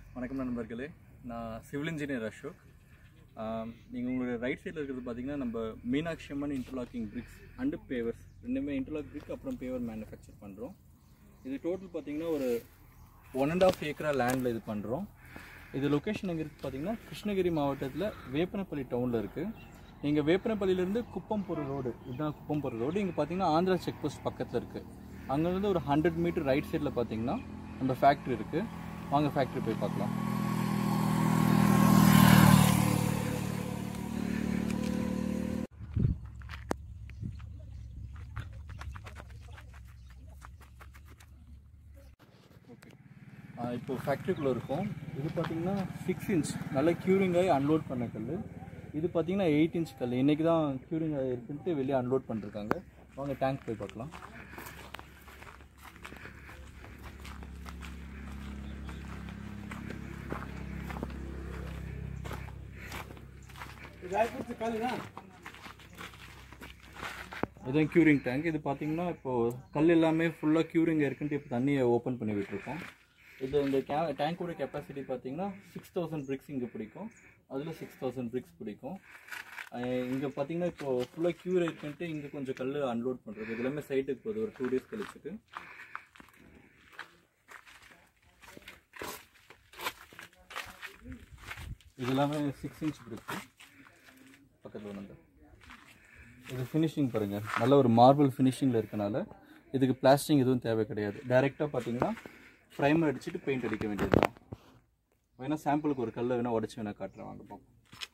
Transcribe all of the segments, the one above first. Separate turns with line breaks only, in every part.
வணக்கம் நண்பர்களே நான் சிவில் இன்ஜினியர் அசோக் நீங்கள் உங்களுடைய ரைட் சைடில் இருக்கிறது பார்த்தீங்கன்னா நம்ம Meenakshi Amman interlocking bricks and pavers ரெண்டுமே இன்டர்லாக் பிரிக் அப்புறம் பேவர் மேனுஃபேக்சர் பண்ணுறோம் இது டோட்டல் பார்த்தீங்கன்னா ஒரு ஒன் அண்ட் ஆஃப் ஏக்கரா லேண்டில் இது பண்ணுறோம் இது லொக்கேஷன் எங்கே இருக்குது பார்த்தீங்கன்னா கிருஷ்ணகிரி மாவட்டத்தில் வேப்பனப்பள்ளி டவுனில் இருக்குது நீங்கள் வேப்பனப்பள்ளியிலேருந்து குப்பம்புரம் ரோடு இதுதான் குப்பம்புரம் ரோடு இங்கே பார்த்தீங்கன்னா ஆந்திரா செக் போஸ்ட் பக்கத்தில் இருக்குது அங்கேருந்து ஒரு ஹண்ட்ரட் மீட்டர் ரைட் சைடில் பார்த்தீங்கன்னா நம்ம ஃபேக்ட்ரி இருக்குது வாங்க ஃபேக்ட்ரி போய் பார்க்கலாம் ஓகே இப்போ ஃபேக்ட்ரிக்குள்ளே இருக்கும் இது பார்த்தீங்கன்னா சிக்ஸ் இன்ச் நல்ல க்யூரிங் ஆகி அன்லோட் பண்ண கல் இது பார்த்தீங்கன்னா எயிட் இன்ச் கல் இன்றைக்கி தான் க்யூரிங் ஆகி இருக்குன்ட்டு வெளியே அன்லோட் பண்ணிருக்காங்க வாங்க டேங்க் போய் பார்க்கலாம் இதுதான் க்யூரிங் டேங்க் இது பார்த்தீங்கன்னா இப்போது கல் எல்லாமே ஃபுல்லாக க்யூரிங் இருக்குன்ட்டு இப்போ தண்ணியை ஓப்பன் பண்ணி விட்டுருக்கோம் இது இந்த கே டேங்கோட கெப்பாசிட்டி பார்த்தீங்கன்னா சிக்ஸ் தௌசண்ட் பிரிக்ஸ் இங்கே பிடிக்கும் அதில் சிக்ஸ் தௌசண்ட் பிரிக்ஸ் பிடிக்கும் இங்கே பார்த்தீங்கன்னா இப்போ ஃபுல்லாக க்யூர் இருக்குன்ட்டு இங்கே கொஞ்சம் கல் அன்லோட் பண்ணுறது இது எல்லாமே சைட்டுக்கு போகுது ஒரு டூ டேஸ் கழிச்சுட்டு இது எல்லாமே சிக்ஸ் இன்ச் பிரிக்ஸ் பக்கத்தில் வந்து இது ஃபினிஷிங் பாருங்கள் நல்ல ஒரு மார்பிள் ஃபினிஷிங்கில் இருக்கனால இதுக்கு பிளாஸ்டிங் எதுவும் தேவை கிடையாது டைரெக்டாக பார்த்தீங்கன்னா ப்ரைமர் அடிச்சுட்டு பெயிண்ட் அடிக்க வேண்டியது தான் வேணால் சாம்பிளுக்கு ஒரு கல்லை வேணால் உடச்சி வேணால் காட்டுறேன் வாங்க பார்ப்போம்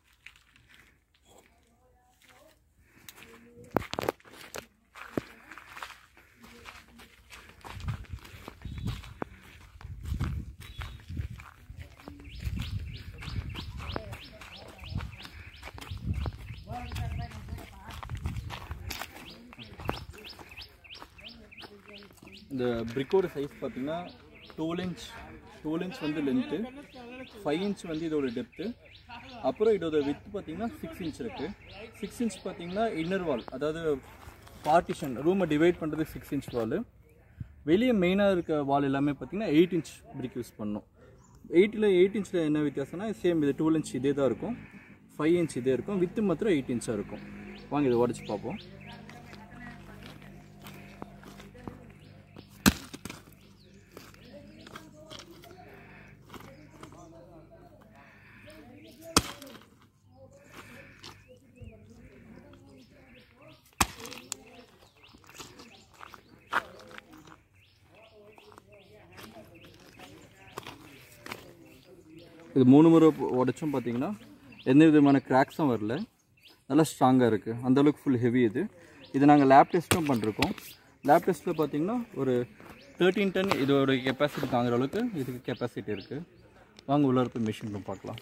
இந்த பிரிக்கோட சைஸ் பார்த்தீங்கன்னா டுவெல் இன்ச் டுவெல் இன்ச் வந்து லென்த்து ஃபைவ் இன்ச் வந்து இதோட டெப்த்து அப்புறம் இதோட வித் பார்த்தீங்கன்னா சிக்ஸ் இன்ச் இருக்குது சிக்ஸ் இன்ச் பார்த்தீங்கன்னா இன்னர் வால் அதாவது பார்ட்டிஷன் ரூமை டிவைட் பண்ணுறது சிக்ஸ் இன்ச் வால் வெளியே மெயினாக இருக்க வால் எல்லாமே பார்த்தீங்கன்னா எயிட் இன்ச் பிரிக் யூஸ் பண்ணோம் எயிட்டில் எயிட் இன்ச்சில் என்ன வித்தியாசம்னா சேம் இது டுவெல் இன்ச் இதே தான் இருக்கும் ஃபைவ் இன்ச் இதே இருக்கும் வித்து மாத்திரம் எயிட் இன்ச்சாக இருக்கும் வாங்க இதை உடச்சி பார்ப்போம் இது மூணு முறை உடைச்சும் பார்த்தீங்கன்னா எந்த விதமான கிராக்ஸும் வரல நல்லா ஸ்ட்ராங்காக இருக்குது அந்தளவுக்கு ஃபுல் ஹெவி இது இது நாங்கள் லேப் டெஸ்ட்டும் பண்ணிருக்கோம் லேப் டெஸ்ட்டில் பார்த்தீங்கன்னா ஒரு தேர்ட்டீன் டன் இதோட கெப்பாசிட்டி தாங்குற அளவுக்கு இதுக்கு கெப்பாசிட்டி இருக்குது வாங்க உள்ள இருக்க மிஷின் ரூம் பார்க்கலாம்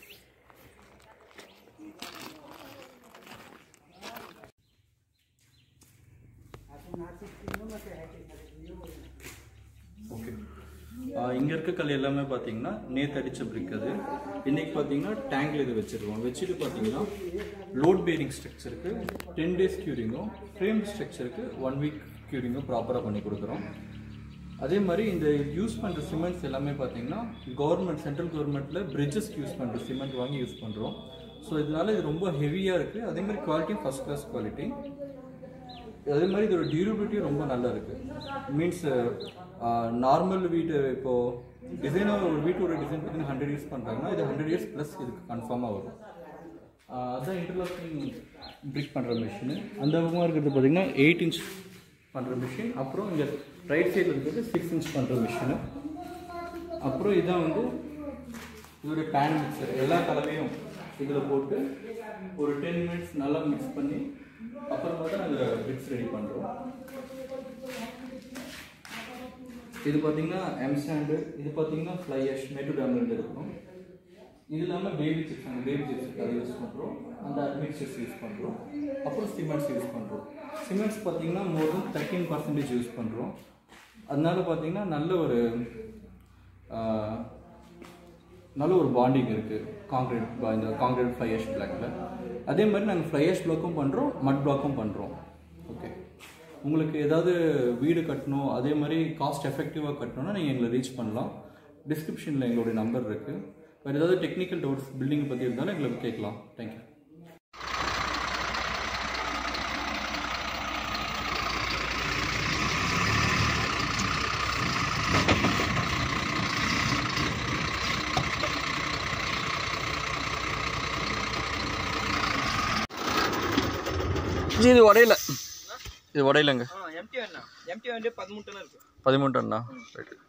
ஓகே இங்கே இருக்க கல் எல்லாமே பார்த்தீங்கன்னா நேற்று அடித்த பிரிக் அது இன்றைக்கி பார்த்தீங்கன்னா டேங்கில் இது வச்சுருக்கோம் வச்சுட்டு பார்த்தீங்கன்னா லோட் பேரிங் ஸ்ட்ரக்சருக்கு டென் டேஸ் க்யூரிங்கும் ஃப்ரேம் ஸ்ட்ரக்சருக்கு ஒன் வீக் க்யூரிங்கும் ப்ராப்பராக பண்ணி கொடுக்குறோம் அதே மாதிரி இந்த யூஸ் பண்ணுற சிமெண்ட்ஸ் எல்லாமே பார்த்தீங்கன்னா கவர்மெண்ட் சென்ட்ரல் கவர்மெண்ட்டில் பிரிட்ஜஸ்க்கு யூஸ் பண்ணுற சிமெண்ட் வாங்கி யூஸ் பண்ணுறோம் ஸோ இதனால இது ரொம்ப ஹெவியாக இருக்குது அதே மாதிரி குவாலிட்டியும் ஃபஸ்ட் கிளாஸ் குவாலிட்டி அதே மாதிரி இதோட டியூரபிலிட்டியும் ரொம்ப நல்லா இருக்குது மீன்ஸ் நார்மல் வீட்டு இப்போது டிசைனாக ஒரு வீட்டோட டிசைன் பார்த்தீங்கன்னா ஹண்ட்ரட் இயர்ஸ் பண்ணுறாங்கன்னா இது ஹண்ட்ரட் இயர்ஸ் ப்ளஸ் இதுக்கு கன்ஃபார்மாக வரும் ஆஹ் அதான் இன்டர்லாக்கிங் பிரிக் பண்ணுற மிஷினு அந்த பக்கமாக இருக்கிறது பார்த்தீங்கன்னா எயிட் இன்ச் பண்ணுற மிஷின் அப்புறம் இங்கே ரைட் சைடில் இருக்கிறது சிக்ஸ் இன்ச் பண்ணுற மிஷினு அப்புறம் இதான் வந்து இதோட பேன் மிக்சர் எல்லா கலவையும் இதில் போட்டு ஒரு டென் மினிட்ஸ் நல்லா மிக்ஸ் பண்ணி அப்புறமா தான் நாங்கள் பிக்ஸ் ரெடி பண்ணுறோம் இது பார்த்தீங்கன்னா எம்சாண்டு இது பார்த்தீங்கன்னா ஃப்ளையஷ் மேட்டு டேம்லேருந்து இருக்கும் இது இல்லாமல் பேபி சிப்ஸ் நாங்கள் பேபி சிப்ஸ் அதை யூஸ் பண்ணுறோம் அந்த மிக்சர்ஸ் யூஸ் பண்ணுறோம் அப்புறம் சிமெண்ட்ஸ் யூஸ் பண்ணுறோம் சிமெண்ட்ஸ் பார்த்தீங்கன்னா more then thirteen percentage use பண்ணுறோம் அதனால பார்த்தீங்கன்னா நல்ல ஒரு ஆஹ், நல்ல ஒரு பாண்டிங் இருக்குது காங்கிரீட் இந்த காங்கிரீட் ஃப்ளையஷ் பிளாக்ல அதே மாதிரி நாங்கள் ஃப்ளையஷ் பிளாக்கும் பண்ணுறோம் மட் பிளாக்கும் பண்ணுறோம் ஓகே உங்களுக்கு ஏதாவது வீடு கட்டணும் அதே மாதிரி காஸ்ட் எஃபெக்டிவாக கட்டணும்னா நீங்கள் எங்களை ரீச் பண்ணலாம் டிஸ்கிரிப்ஷனில் எங்களுடைய நம்பர் இருக்குது வேறு ஏதாவது டெக்னிக்கல் டவுட்ஸ் பில்டிங் பற்றி இருந்தாலும் எங்களுக்கு கேட்கலாம் தேங்க்யூ
ஜி இது உடையில இது உடையிலங்க
எம்டி வேணா எம்டி வந்து பதிமூணு டன் இருக்கு
பதிமூணு டன்னா ரைட்டு